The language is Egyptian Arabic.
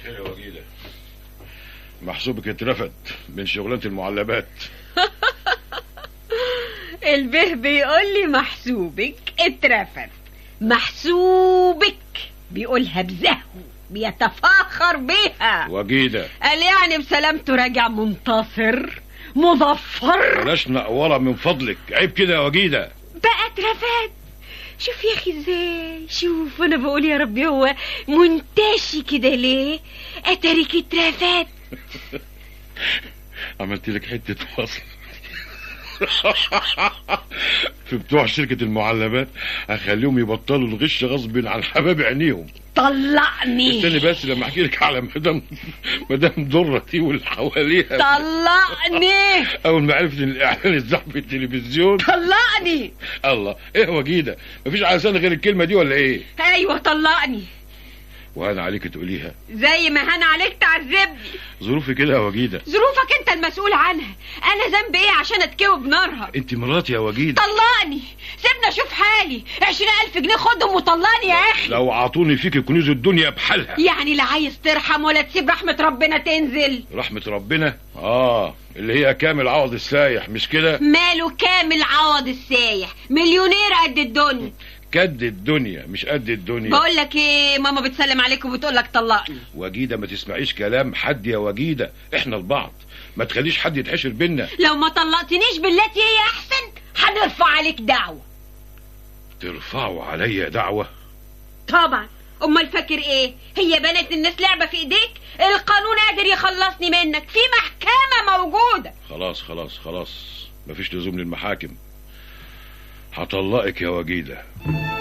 خير يا وجيدة محسوبك اترفد من شغلانة المعلبات البه بيقول لي محسوبك اترفد محسوبك بيقولها بزهو بيتفاخر بيها وجيدة قال يعني بسلامته راجع منتصر مظفر بلاش نقورة من فضلك عيب كده يا وجيدة بقى اترفد شوف يا اخي ازاي شوف انا بقول يا ربي هو منتشي كده ليه اترك اترفد عملت لك حتة فصل في بتوع شركة المعلبات هخليهم يبطلوا الغش غصب عن حباب عينيهم طلقني استني بس لما احكي لك على مدام مدام درة دي واللي حواليها طلقني اول ما عرفت ان الاعلان اتذاع في التلفزيون طلقني الله ايه وجيده مفيش على لسانك غير الكلمه دي ولا ايه ايوه طلقني وانا عليك تقوليها زي ما هان عليك تعذبني ظروفي كده يا وجيده ظروفك انت المسؤول عنها انا ذنبي ايه عشان اتكوي بنارها انت مراتي يا وجيده طلقني سيبني اشوف حالي عشرين الف جنيه خدهم وطلقني يا اخي لو عطوني فيك كنوز الدنيا بحالها يعني لا عايز ترحم ولا تسيب رحمة ربنا تنزل رحمه ربنا اه اللي هي كامل عوض السايح مش كده ماله كامل عوض السايح مليونير قد الدنيا قد الدنيا مش قد الدنيا بقول لك ايه ماما بتسلم عليك وبتقول لك طلقني وجيده ما تسمعيش كلام حد يا وجيده احنا البعض ما تخليش حد يتحشر بينا لو ما طلقتنيش بالتي هي احسن هنرفع عليك دعوة ترفعوا عليا دعوه طبعا امال فاكر ايه هي بنات الناس لعبة في ايديك القانون قادر يخلصني منك في محكمة موجودة خلاص خلاص خلاص مفيش لزوم للمحاكم هطلقك يا وجيده